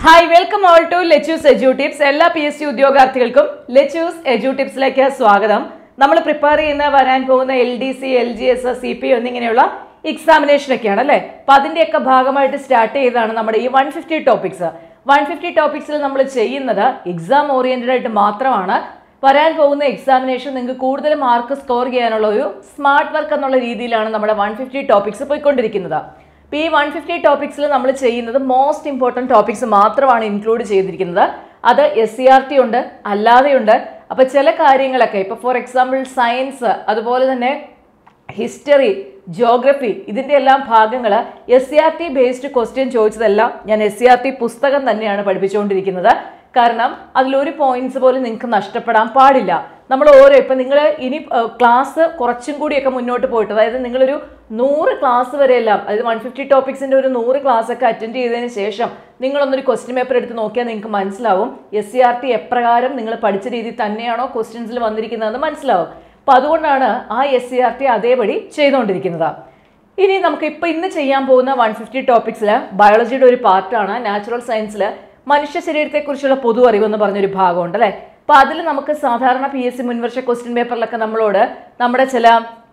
hi welcome all to Lechu's edu tips എല്ലാ P S C ഉദ്യോഗാർത്ഥികൾക്കും Lechu's edu ടിപ്സിലേക്ക് സ്വാഗതം നമ്മൾ പ്രിപ്പയർ ചെയ്യുന്ന വരാൻ പോകുന്ന L D C L G S C P എന്നിങ്ങനെയുള്ള എക്സാമിനേഷൻ ഒക്കെയാണ് അല്ലേ അപ്പൊ അതിന്റെയൊക്കെ ഭാഗമായിട്ട് സ്റ്റാർട്ട് ചെയ്തതാണ് നമ്മുടെ ഈ one fifty topics one fifty ടോപ്പിക്സിൽ നമ്മൾ ചെയ്യുന്നത് എക്സാം ഓറിയന്റഡ് ആയിട്ട് മാത്രമാണ് വരാൻ പോകുന്ന എക്സാമിനേഷൻ നിങ്ങൾക്ക് കൂടുതൽ മാർക്ക് സ്കോർ ചെയ്യാനുള്ള ഒരു സ്മാർട്ട് വർക്ക് എന്നുള്ള രീതിയിലാണ് നമ്മുടെ വൺ ഫിഫ്റ്റി ടോപ്പിക്സ് പോയിക്കൊണ്ടിരിക്കുന്നത് അപ്പോൾ ഈ വൺ ഫിഫ്റ്റി ടോപ്പിക്സിൽ നമ്മൾ ചെയ്യുന്നത് മോസ്റ്റ് ഇമ്പോർട്ടൻറ്റ് ടോപ്പിക്സ് മാത്രമാണ് ഇൻക്ലൂഡ് ചെയ്തിരിക്കുന്നത് അത് എസ് സി ആർ ടി ഉണ്ട് അല്ലാതെയുണ്ട് അപ്പോൾ ചില കാര്യങ്ങളൊക്കെ ഇപ്പോൾ ഫോർ എക്സാമ്പിൾ സയൻസ് അതുപോലെ തന്നെ ഹിസ്റ്ററി ജോഗ്രഫി ഇതിൻ്റെ എല്ലാം ഭാഗങ്ങൾ S C R T based question ചോദിച്ചതെല്ലാം ഞാൻ എസ് സി ആർ ടി പുസ്തകം തന്നെയാണ് പഠിപ്പിച്ചുകൊണ്ടിരിക്കുന്നത് കാരണം അതിലൊരു പോയിന്റ്സ് പോലും നിങ്ങൾക്ക് നഷ്ടപ്പെടാൻ പാടില്ല നമ്മൾ ഓരോ ഇപ്പം നിങ്ങൾ ഇനി ക്ലാസ് കുറച്ചും കൂടിയൊക്കെ മുന്നോട്ട് പോയിട്ട് അതായത് നിങ്ങളൊരു നൂറ് ക്ലാസ് വരെയെല്ലാം അതായത് വൺ ഫിഫ്റ്റി ടോപ്പിക്സിൻ്റെ ഒരു നൂറ് ക്ലാസ് ഒക്കെ അറ്റൻഡ് ചെയ്തതിന് ശേഷം നിങ്ങളൊന്നൊരു ക്വസ്റ്റ്യൻ പേപ്പർ എടുത്ത് നോക്കിയാൽ നിങ്ങൾക്ക് മനസ്സിലാവും എസ് സി ആർ ടി എപ്രകാരം നിങ്ങൾ പഠിച്ച രീതി തന്നെയാണോ ക്വസ്റ്റ്യൻസിൽ വന്നിരിക്കുന്നതെന്ന് മനസ്സിലാവും അപ്പോൾ അതുകൊണ്ടാണ് ആ എസ് സി ആർ ടി അതേപടി ചെയ്തുകൊണ്ടിരിക്കുന്നത് ഇനി നമുക്ക് ഇപ്പം ഇന്ന് ചെയ്യാൻ പോകുന്ന വൺ ഫിഫ്റ്റി ടോപ്പിക്സിൽ ബയോളജിയുടെ ഒരു പാർട്ടാണ് നാച്ചുറൽ സയൻസിൽ മനുഷ്യ ശരീരത്തെക്കുറിച്ചുള്ള പൊതു അറിവെന്ന് പറഞ്ഞൊരു ഭാഗമുണ്ട് അല്ലേ അപ്പോൾ അതിൽ നമുക്ക് സാധാരണ പി എസ് സി മുൻവർഷ ക്വസ്റ്റ്യൻ പേപ്പറിലൊക്കെ നമ്മളോട് നമ്മുടെ ചില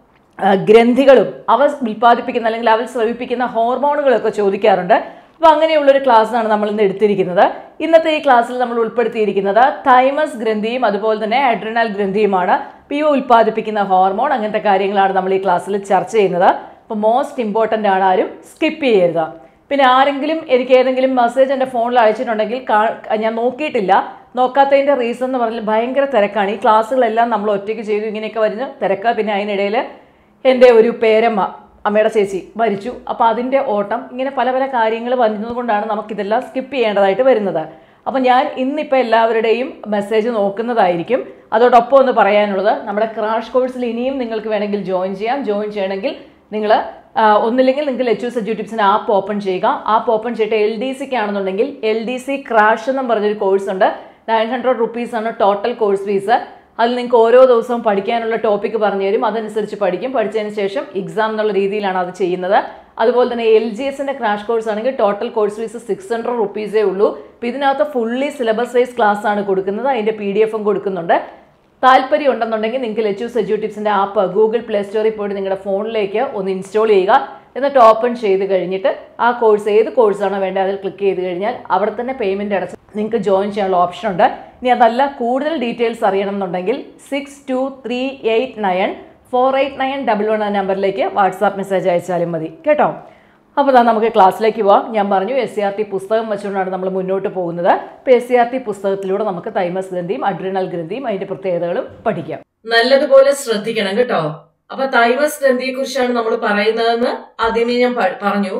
ആ, ഗ്രന്ഥികളും അവ ഉൽപ്പാദിപ്പിക്കുന്ന അല്ലെങ്കിൽ അവ സ്രവിപ്പിക്കുന്ന ഹോർമോണുകളൊക്കെ ചോദിക്കാറുണ്ട് അപ്പോൾ അങ്ങനെയുള്ളൊരു ക്ലാസ്സാണ് നമ്മൾ ഇന്ന് എടുത്തിരിക്കുന്നത് ഇന്നത്തെ ഈ ക്ലാസ്സിൽ നമ്മൾ ഉൾപ്പെടുത്തിയിരിക്കുന്നത് തൈമസ് ഗ്രന്ഥിയും അതുപോലെ തന്നെ അഡ്രിനൽ ഗ്രന്ഥിയുമാണ് പി ഒ ഉൽപ്പാദിപ്പിക്കുന്ന ഹോർമോൺ അങ്ങനത്തെ കാര്യങ്ങളാണ് നമ്മൾ ഈ ക്ലാസ്സിൽ ചർച്ച ചെയ്യുന്നത് അപ്പോൾ മോസ്റ്റ് ഇമ്പോർട്ടൻ്റ് ആണ് ആരും സ്കിപ്പ് ചെയ്യരുത് പിന്നെ ആരെങ്കിലും എനിക്ക് ഏതെങ്കിലും മെസ്സേജ് എൻ്റെ ഫോണിൽ അയച്ചിട്ടുണ്ടെങ്കിൽ കാ- ഞാൻ നോക്കിയിട്ടില്ല നോക്കാത്തതിൻ്റെ റീസൺ എന്ന് പറഞ്ഞാൽ ഭയങ്കര തിരക്കാണ് ഈ ക്ലാസ്സുകളെല്ലാം നമ്മൾ ഒറ്റയ്ക്ക് ചെയ്തു ഇങ്ങനെയൊക്കെ വരുന്ന തിരക്കാണ് പിന്നെ അതിനിടയിൽ എൻ്റെ ഒരു പേരമ്മ അമ്മയുടെ ചേച്ചി മരിച്ചു അപ്പോൾ അതിൻ്റെ ഓട്ടം ഇങ്ങനെ പല പല കാര്യങ്ങൾ വരുന്നതുകൊണ്ടാണ് നമുക്കിതെല്ലാം സ്കിപ്പ് ചെയ്യേണ്ടതായിട്ട് വരുന്നത് അപ്പോൾ ഞാൻ ഇന്നിപ്പോൾ എല്ലാവരുടെയും മെസ്സേജ് നോക്കുന്നതായിരിക്കും അതോടൊപ്പം ഒന്ന് പറയാനുള്ളത് നമ്മുടെ ക്രാഷ് കോഴ്സിൽ ഇനിയും നിങ്ങൾക്ക് വേണമെങ്കിൽ ജോയിൻ ചെയ്യാം ജോയിൻ ചെയ്യണമെങ്കിൽ നിങ്ങൾ ഒന്നില്ലെങ്കിൽ നിങ്ങൾക്ക് ലെച്ചൂസ് എഡ്യൂട്ടിപ്സിന് ആപ്പ് ഓപ്പൺ ചെയ്യുക ആപ്പ് ഓപ്പൺ ചെയ്തിട്ട് എൽ ഡി സിക്ക് ആണെന്നുണ്ടെങ്കിൽ എൽ ഡി സി ക്രാഷ് എന്നും പറഞ്ഞൊരു കോഴ്സ് ഉണ്ട് നയൻ ഹൺഡ്രഡ് റുപ്പീസ് ആണ് ടോട്ടൽ കോഴ്സ് ഫീസ് അതിൽ നിങ്ങൾക്ക് ഓരോ ദിവസവും പഠിക്കാനുള്ള ടോപ്പിക്ക് പറഞ്ഞു തരും അതനുസരിച്ച് പഠിക്കും പഠിച്ചതിന് ശേഷം എക്സാം എന്നുള്ള രീതിയിലാണ് അത് ചെയ്യുന്നത് അതുപോലെ തന്നെ എൽ ജി എസിന്റെ ക്രാഷ് കോഴ്സ് ആണെങ്കിൽ total course fees six hundred റുപ്പീസേ ഉള്ളൂ അപ്പോൾ ഇതിനകത്ത് ഫുള്ളി സിലബസ് വൈസ് ക്ലാസ് ആണ് കൊടുക്കുന്നത് അതിന്റെ പി ഡി എഫും കൊടുക്കുന്നുണ്ട് താല്പര്യം ഉണ്ടെന്നുണ്ടെങ്കിൽ നിങ്ങൾക്ക് ലെച്ചൂസ് എഡ്യൂട്ടിപ്സിന്റെ ആപ്പ് ഗൂഗിൾ പ്ലേ സ്റ്റോറിൽ പോയിട്ട് നിങ്ങളുടെ ഫോണിലേക്ക് ഒന്ന് ഇൻസ്റ്റാൾ ചെയ്യുക എന്നിട്ട് ഓപ്പൺ ചെയ്ത് കഴിഞ്ഞിട്ട് ആ കോഴ്സ് ഏത് കോഴ്സാണോ വേണ്ടത് അതിൽ ക്ലിക്ക് ചെയ്ത് കഴിഞ്ഞാൽ അവിടെ തന്നെ പേയ്മെന്റ് അടച്ച് നിങ്ങൾക്ക് ജോയിൻ ചെയ്യാനുള്ള ഓപ്ഷൻ ഉണ്ട് ഇനി അതല്ല കൂടുതൽ ഡീറ്റെയിൽസ് അറിയണം എന്നുണ്ടെങ്കിൽ six two three eight nine four eight nine double one എന്ന നമ്പറിലേക്ക് വാട്സാപ്പ് മെസ്സേജ് അയച്ചാലും മതി കേട്ടോ അപ്പോൾ ദാ നമുക്ക് ക്ലാസ്സിലേക്ക് പോവാം ഞാൻ പറഞ്ഞു എസ് സി ആർ ടി പുസ്തകം വെച്ചുകൊണ്ടാണ് നമ്മൾ മുന്നോട്ട് പോകുന്നത് അപ്പോൾ എസ് സി ആർ ടി പുസ്തകത്തിലൂടെ നമുക്ക് തൈമസ് ഗ്രന്ഥിയും അഡ്രിനൽ ഗ്രന്ഥിയും അതിന്റെ പ്രത്യേകതകളും പഠിക്കാം നല്ലതുപോലെ ശ്രദ്ധിക്കണം കേട്ടോ അപ്പൊ തൈമസ് ഗ്രന്ഥിയെ കുറിച്ചാണ് നമ്മൾ പറയുന്നതെന്ന് ആദ്യമേ ഞാൻ പ- പറഞ്ഞു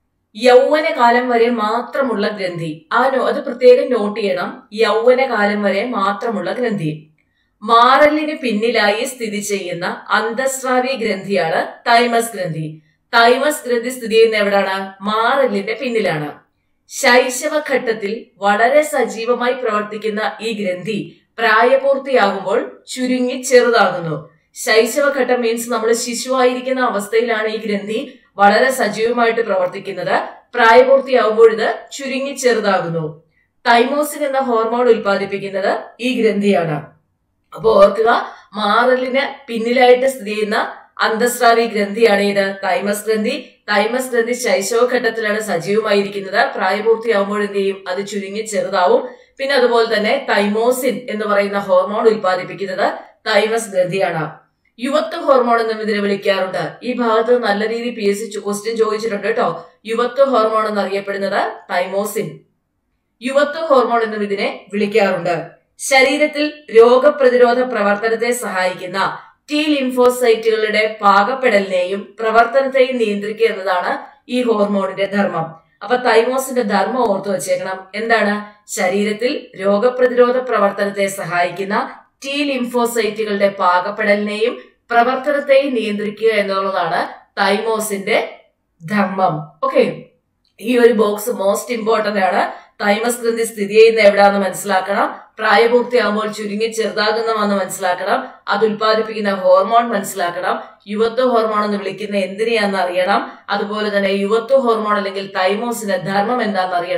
യൗവന കാലം വരെ മാത്രമുള്ള ഗ്രന്ഥി ആ നോ- അത് പ്രത്യേകം നോട്ട് ചെയ്യണം യൗവന കാലം വരെ മാത്രമുള്ള ഗ്രന്ഥി മാറലിന് പിന്നിലായി സ്ഥിതി ചെയ്യുന്ന അന്തസ്രാവി ഗ്രന്ഥിയാണ് തൈമസ് ഗ്രന്ഥി തൈമസ് ഗ്രന്ഥി സ്ഥിതി ചെയ്യുന്ന എവിടാണ് മാറലിന്റെ പിന്നിലാണ് ശൈശവഘട്ടത്തിൽ വളരെ സജീവമായി പ്രവർത്തിക്കുന്ന ഈ ഗ്രന്ഥി പ്രായപൂർത്തിയാകുമ്പോൾ ചുരുങ്ങി ചെറുതാകുന്നു ശൈശവഘട്ടം മീൻസ് നമ്മൾ ശിശുവായിരിക്കുന്ന അവസ്ഥയിലാണ് ഈ ഗ്രന്ഥി വളരെ സജീവമായിട്ട് പ്രവർത്തിക്കുന്നത് പ്രായപൂർത്തിയാകുമ്പോൾ ഇത് ചുരുങ്ങി ചെറുതാകുന്നു തൈമോസിൻ എന്ന ഹോർമോൺ ഉൽപ്പാദിപ്പിക്കുന്നത് ഈ ഗ്രന്ഥിയാണ് അപ്പൊ ഓർക്കുക മാറലിന് പിന്നിലായിട്ട് സ്ഥിതി ചെയ്യുന്ന അന്തസ്രാവി ഗ്രന്ഥിയാണ് ഇത് തൈമസ് ഗ്രന്ഥി തൈമസ് ഗ്രന്ഥി ശൈശവഘട്ടത്തിലാണ് സജീവമായിരിക്കുന്നത് പ്രായപൂർത്തിയാകുമ്പോൾ എന്ത് ചെയ്യും അത് ചുരുങ്ങി ചെറുതാവും പിന്നെ അതുപോലെ തന്നെ തൈമോസിൻ എന്ന് പറയുന്ന ഹോർമോൺ ഉൽപ്പാദിപ്പിക്കുന്നത് തൈമസ് ഗ്രന്ഥിയാണ് യുവത്വ ഹോർമോൺ എന്നും ഇതിനെ വിളിക്കാറുണ്ട് ഈ ഭാഗത്ത് നല്ല രീതിയിൽ പി എസ് സി ക്വസ്റ്റ്യൻ ചോദിച്ചിട്ടുണ്ട് കേട്ടോ യുവത്വ ഹോർമോൺ എന്നറിയപ്പെടുന്നത് തൈമോസിൻ യുവത്വ ഹോർമോൺ എന്നും ഇതിനെ വിളിക്കാറുണ്ട് ശരീരത്തിൽ രോഗപ്രതിരോധ പ്രവർത്തനത്തെ സഹായിക്കുന്ന ടി ലിംഫോസൈറ്റുകളുടെ പാകപ്പെടലിനെയും പ്രവർത്തനത്തെയും നിയന്ത്രിക്കുക എന്നതാണ് ഈ ഹോർമോണിന്റെ ധർമ്മം അപ്പൊ തൈമോസിന്റെ ധർമ്മം ഓർത്തു വെച്ചേക്കണം എന്താണ് ശരീരത്തിൽ രോഗപ്രതിരോധ പ്രവർത്തനത്തെ സഹായിക്കുന്ന ടി ലിംഫോസൈറ്റുകളുടെ പാകപ്പെടലിനെയും പ്രവർത്തനത്തെയും നിയന്ത്രിക്കുക എന്നുള്ളതാണ് തൈമോസിന്റെ ധർമ്മം ഓക്കെ ഈ ഒരു ബോക്സ് മോസ്റ്റ് ഇമ്പോർട്ടന്റ് ആണ് തൈമസ് ഗ്രന്ഥി സ്ഥിതി ചെയ്യുന്ന എവിടാന്ന് മനസ്സിലാക്കണം പ്രായപൂർത്തിയാകുമ്പോൾ ചുരുങ്ങി ചെറുതാകുന്നതെന്ന് മനസ്സിലാക്കണം അത് ഉൽപ്പാദിപ്പിക്കുന്ന ഹോർമോൺ മനസ്സിലാക്കണം യുവത്വ ഹോർമോൺ എന്ന് വിളിക്കുന്ന എന്തിനെയാന്ന് അറിയണം അതുപോലെ തന്നെ യുവത്വ ഹോർമോൺ അല്ലെങ്കിൽ തൈമോസിന്റെ ധർമ്മം എന്താണെന്ന് അറിയണം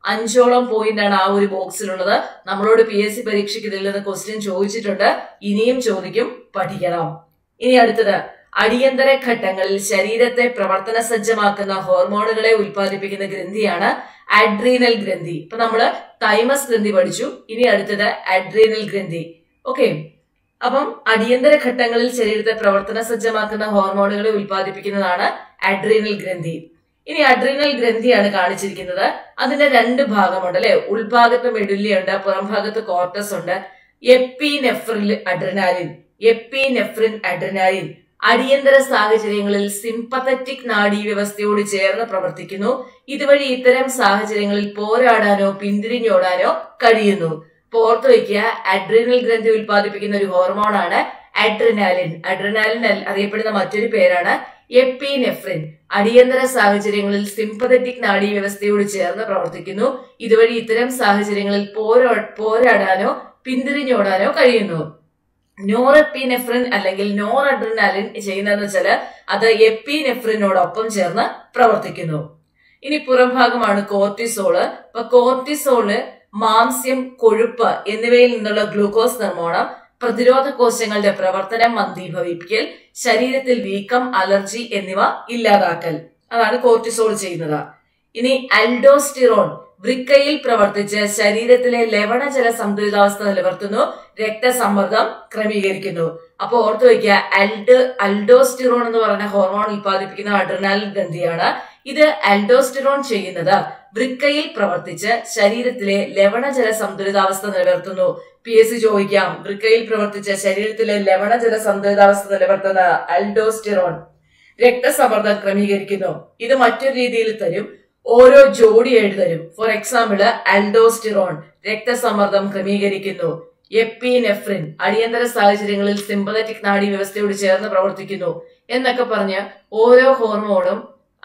അഞ്ചോളം പോയിന്റ് ആണ് ആ ഒരു ബോക്സിലുള്ളത് നമ്മളോട് പി എസ് സി പരീക്ഷയ്ക്ക് ഇതിൽ നിന്ന് ക്വസ്റ്റ്യൻ ചോദിച്ചിട്ടുണ്ട് ഇനിയും ചോദിക്കും പഠിക്കണം ഇനി അടുത്തത് അടിയന്തര ഘട്ടങ്ങളിൽ ശരീരത്തെ പ്രവർത്തന സജ്ജമാക്കുന്ന ഹോർമോണുകളെ ഉൽപ്പാദിപ്പിക്കുന്ന ഗ്രന്ഥിയാണ് അഡ്രീനൽ ഗ്രന്ഥി ഇപ്പൊ നമ്മള് തൈമസ് ഗ്രന്ഥി പഠിച്ചു ഇനി അടുത്തത് അഡ്രീനൽ ഗ്രന്ഥി ഓക്കെ അപ്പം അടിയന്തര ഘട്ടങ്ങളിൽ ശരീരത്തെ പ്രവർത്തന സജ്ജമാക്കുന്ന ഹോർമോണുകളെ ഉൽപ്പാദിപ്പിക്കുന്നതാണ് അഡ്രീനൽ ഗ്രന്ഥി ഇനി അഡ്രീനൽ ഗ്രന്ഥിയാണ് കാണിച്ചിരിക്കുന്നത് അതിന്റെ രണ്ട് ഭാഗമുണ്ട് അല്ലെ ഉൾഭാഗത്ത് മെഡുല്ലിയുണ്ട് പുറം ഭാഗത്ത് കോർട്ടസ് ഉണ്ട് എപ്പിനെഫ്രിൽ അഡ്രിനാലിൻ എപ്പിനെഫ്രിൻ അഡ്രിനാലിൻ അടിയന്തര സാഹചര്യങ്ങളിൽ സിംപത്തറ്റിക് നാഡീവ്യവസ്ഥയോട് ചേർന്ന് പ്രവർത്തിക്കുന്നു ഇതുവഴി ഇത്തരം സാഹചര്യങ്ങളിൽ പോരാടാനോ പിന്തിരിഞ്ഞോടാനോ കഴിയുന്നു ഓർത്ത് വയ്ക്കുക അഡ്രിനൽ ഗ്രന്ഥി ഉൽപ്പാദിപ്പിക്കുന്ന ഒരു ഹോർമോണാണ് അഡ്രിനാലിൻ അഡ്രിനാലിൻ അറിയപ്പെടുന്ന മറ്റൊരു പേരാണ് എപ്പിനെഫ്രിൻ അടിയന്തര സാഹചര്യങ്ങളിൽ സിംപതറ്റിക് നാഡീവ്യവസ്ഥയോട് ചേർന്ന് പ്രവർത്തിക്കുന്നു ഇതുവഴി ഇത്തരം സാഹചര്യങ്ങളിൽ പോരാ പോരാടാനോ പിന്തിരിഞ്ഞോടാനോ കഴിയുന്നു നോറെപ്പിനെഫ്രിൻ അല്ലെങ്കിൽ നോർ അഡ്രിനാലിൻ ചെയ്യുന്നതെന്ന് വെച്ചാല് അത് എപ്പിനെഫ്രിനോടൊപ്പം ചേർന്ന് പ്രവർത്തിക്കുന്നു ഇനി പുറംഭാഗമാണ് കോർട്ടിസോള് അപ്പൊ കോർട്ടിസോള് മാംസ്യം കൊഴുപ്പ് എന്നിവയിൽ നിന്നുള്ള ഗ്ലൂക്കോസ് നിർമ്മാണം പ്രതിരോധ കോശങ്ങളുടെ പ്രവർത്തനം മന്ദീഭവിപ്പിക്കൽ ശരീരത്തിൽ വീക്കം അലർജി എന്നിവ ഇല്ലാതാക്കൽ അതാണ് കോർട്ടിസോൾ ചെയ്യുന്നത് ഇനി അൽഡോസ്റ്റിറോൺ വൃക്കയിൽ പ്രവർത്തിച്ച് ശരീരത്തിലെ ലവണജല സന്തുലിതാവസ്ഥ നിലനിർത്തുന്നു രക്തസമ്മർദ്ദം ക്രമീകരിക്കുന്നു അപ്പൊ ഓർത്തു വയ്ക്കുക അൽഡ് അൽഡോസ്റ്റിറോൺ എന്ന് പറയുന്ന ഹോർമോൺ ഉൽപ്പാദിപ്പിക്കുന്ന അഡ്രിനാൽ ഗ്രന്ഥിയാണ് ഇത് അൽഡോസ്റ്റിറോൺ ചെയ്യുന്നത് വൃക്കയിൽ പ്രവർത്തിച്ച് ശരീരത്തിലെ ലവണജല സന്തുലിതാവസ്ഥ നിലനിർത്തുന്നു പി എസ് സി ചോദിക്കാം വൃക്കയിൽ പ്രവർത്തിച്ച് ശരീരത്തിലെ ലവണജല സന്തുലിതാവസ്ഥ നിലനിർത്തുന്ന അൽഡോസ്റ്റിറോൺ രക്തസമ്മർദ്ദം ക്രമീകരിക്കുന്നു ഇത് മറ്റൊരു രീതിയിൽ തരും ഓരോ ജോഡിയായിട്ട് തരും ഫോർ എക്സാമ്പിള് അൽഡോസ്റ്റിറോൺ രക്തസമ്മർദ്ദം ക്രമീകരിക്കുന്നു എപ്പിനെഫ്രിൻ അടിയന്തര സാഹചര്യങ്ങളിൽ സിമ്പതറ്റിക് നാഡീവ്യവസ്ഥയോട് ചേർന്ന് പ്രവർത്തിക്കുന്നു എന്നൊക്കെ പറഞ്ഞ് ഓരോ ഹോർമോണും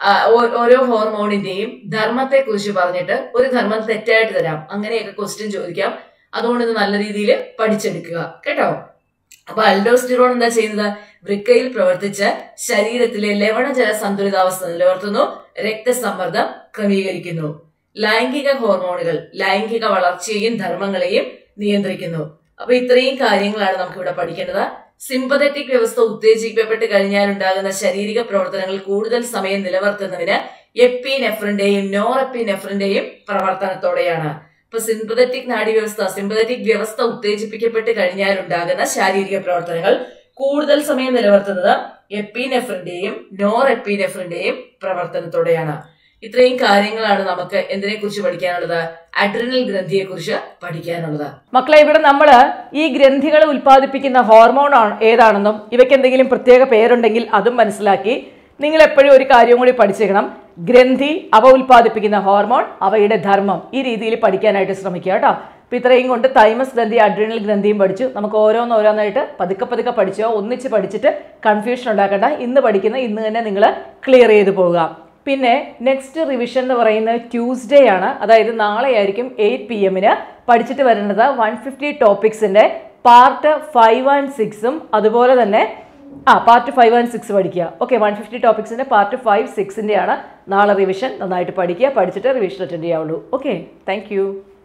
ഓരോ ഹോർമോണിന്റെയും ധർമ്മത്തെ കുറിച്ച് പറഞ്ഞിട്ട് ഒരു ധർമ്മം തെറ്റായിട്ട് തരാം അങ്ങനെയൊക്കെ ക്വസ്റ്റ്യൻ ചോദിക്കാം അതുകൊണ്ട് ഇത് നല്ല രീതിയിൽ പഠിച്ചെടുക്കുക കേട്ടോ അപ്പൊ അൽഡോസ്റ്റിറോൺ എന്താ ചെയ്യുന്നത് വൃക്കയിൽ പ്രവർത്തിച്ച് ശരീരത്തിലെ ലവണജല സന്തുലിതാവസ്ഥ നിലനിർത്തുന്നു രക്തസമ്മർദ്ദം ക്രമീകരിക്കുന്നു ലൈംഗിക ഹോർമോണുകൾ ലൈംഗിക വളർച്ചയെയും ധർമ്മങ്ങളെയും നിയന്ത്രിക്കുന്നു അപ്പൊ ഇത്രയും കാര്യങ്ങളാണ് നമുക്ക് ഇവിടെ പഠിക്കേണ്ടത് സിമ്പതറ്റിക് വ്യവസ്ഥ ഉത്തേജിക്കപ്പെട്ട് കഴിഞ്ഞാൽ ഉണ്ടാകുന്ന ശാരീരിക പ്രവർത്തനങ്ങൾ കൂടുതൽ സമയം നിലനിർത്തുന്നതിന് എപ്പിനെഫ്രിന്റെയും നോറെപ്പിനെഫ്രിന്റെയും പ്രവർത്തനത്തോടെയാണ് ഇപ്പൊ സിമ്പതറ്റിക് നാഡീവ്യവസ്ഥ സിമ്പതറ്റിക് വ്യവസ്ഥ ഉത്തേജിപ്പിക്കപ്പെട്ട് കഴിഞ്ഞാൽ ഉണ്ടാകുന്ന ശാരീരിക പ്രവർത്തനങ്ങൾ കൂടുതൽ സമയം നിലനിർത്തുന്നത് എപ്പിനെഫ്രിന്റെയും നോർ എപ്പിനെഫ്രിന്റെയും പ്രവർത്തനത്തോടെയാണ് ഇത്രയും കാര്യങ്ങളാണ് നമുക്ക് എന്തിനെ കുറിച്ച് പഠിക്കാനുള്ളത് അഡ്രിനൽ ഗ്രന്ഥിയെ കുറിച്ച് പഠിക്കാനുള്ളത് മക്കളെ ഇവിടെ നമ്മൾ ഈ ഗ്രന്ഥികൾ ഉൽപ്പാദിപ്പിക്കുന്ന ഹോർമോൺ ആണ് ഏതാണെന്നും ഇവയ്ക്ക് എന്തെങ്കിലും പ്രത്യേക പേരുണ്ടെങ്കിൽ അതും മനസ്സിലാക്കി നിങ്ങൾ എപ്പോഴും ഒരു കാര്യം കൂടി പഠിച്ചേക്കണം ഗ്രന്ഥി അവ ഉൽപ്പാദിപ്പിക്കുന്ന ഹോർമോൺ അവയുടെ ധർമ്മം ഈ രീതിയിൽ പഠിക്കാനായിട്ട് ശ്രമിക്കുക കേട്ടോ അപ്പോൾ ഇത്രയും കൊണ്ട് തൈമസ് ഗ്രന്ഥി അഡ്രിനൽ ഗ്രന്ഥിയും പഠിച്ചു നമുക്ക് ഓരോന്നോരോന്നായിട്ട് പതുക്കെ പതുക്കെ പഠിച്ചോ ഒന്നിച്ച് പഠിച്ചിട്ട് കൺഫ്യൂഷൻ ഉണ്ടാക്കണ്ട ഇന്ന് പഠിക്കുന്ന ഇന്ന് തന്നെ നിങ്ങൾ ക്ലിയർ ചെയ്ത് പോവുക പിന്നെ നെക്സ്റ്റ് റിവിഷൻ എന്ന് പറയുന്നത് ട്യൂസ്ഡേ ആണ് അതായത് നാളെ ആയിരിക്കും എയ്റ്റ് പി എമ്മിന് പഠിച്ചിട്ട് വരേണ്ടത് വൺ ഫിഫ്റ്റി ടോപ്പിക്സിൻ്റെ പാർട്ട് ഫൈവ് ആൻഡ് സിക്സും അതുപോലെ തന്നെ ആ പാർട്ട് ഫൈവ് ആൻഡ് സിക്സ് പഠിക്കുക ഓക്കെ വൺ ഫിഫ്റ്റി ടോപ്പിക്സിൻ്റെ പാർട്ട് ഫൈവ് സിക്സിൻ്റെ ആണ് നാളെ റിവിഷൻ നന്നായിട്ട് പഠിക്കുക പഠിച്ചിട്ട് റിവിഷൻ അറ്റൻഡ് ചെയ്യാവുള്ളൂ ഓക്കെ താങ്ക്